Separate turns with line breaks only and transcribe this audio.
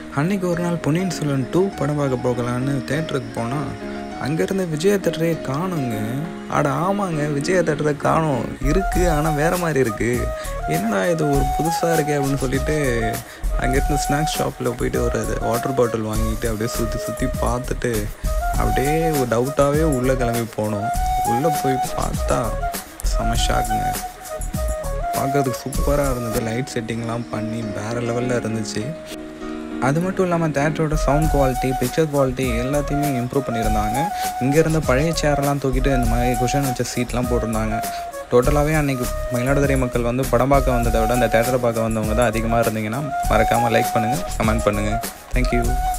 அன்னைக்கு ஒரு நாள் பொன்னியின் செல்வன் டூ படம் பார்க்க போகலான்னு தேட்டருக்கு போனால் அங்கேருந்து விஜய தேட்டரே காணுங்க அட ஆமாங்க விஜய தேட்டரை காணும் இருக்குது ஆனால் வேறு மாதிரி இருக்குது என்னடா இது ஒரு புதுசாக இருக்கே அப்படின்னு சொல்லிட்டு அங்கேருந்து ஸ்நாக்ஸ் ஷாப்பில் போயிட்டு ஒரு வாட்டர் பாட்டில் வாங்கிட்டு அப்படியே சுற்றி சுற்றி பார்த்துட்டு அப்படியே ஒரு டவுட்டாகவே உள்ளே கிளம்பி போனோம் உள்ளே போய் பார்த்தா செம ஷாக்குங்க பார்க்கறதுக்கு சூப்பராக இருந்தது லைட் செட்டிங்லாம் பண்ணி வேறு லெவலில் இருந்துச்சு அது மட்டும் இல்லாமல் தேட்டரோட சவுண்ட் குவாலிட்டி பிக்சர் குவாலிட்டி எல்லாத்தையுமே இம்ப்ரூவ் பண்ணியிருந்தாங்க இங்கே இருந்த பழைய சேர்லாம் தூக்கிட்டு இந்த மாதிரி குஷன் வச்ச சீட்லாம் போட்டிருந்தாங்க டோட்டலாகவே அன்றைக்கி மயிலாடுதுறை மக்கள் வந்து படம் பார்க்க வந்ததை விட அந்த தேட்டரை பார்க்க வந்தவங்க தான் அதிகமாக இருந்தீங்கன்னா மறக்காமல் லைக் பண்ணுங்கள் கமெண்ட் பண்ணுங்கள் தேங்க்யூ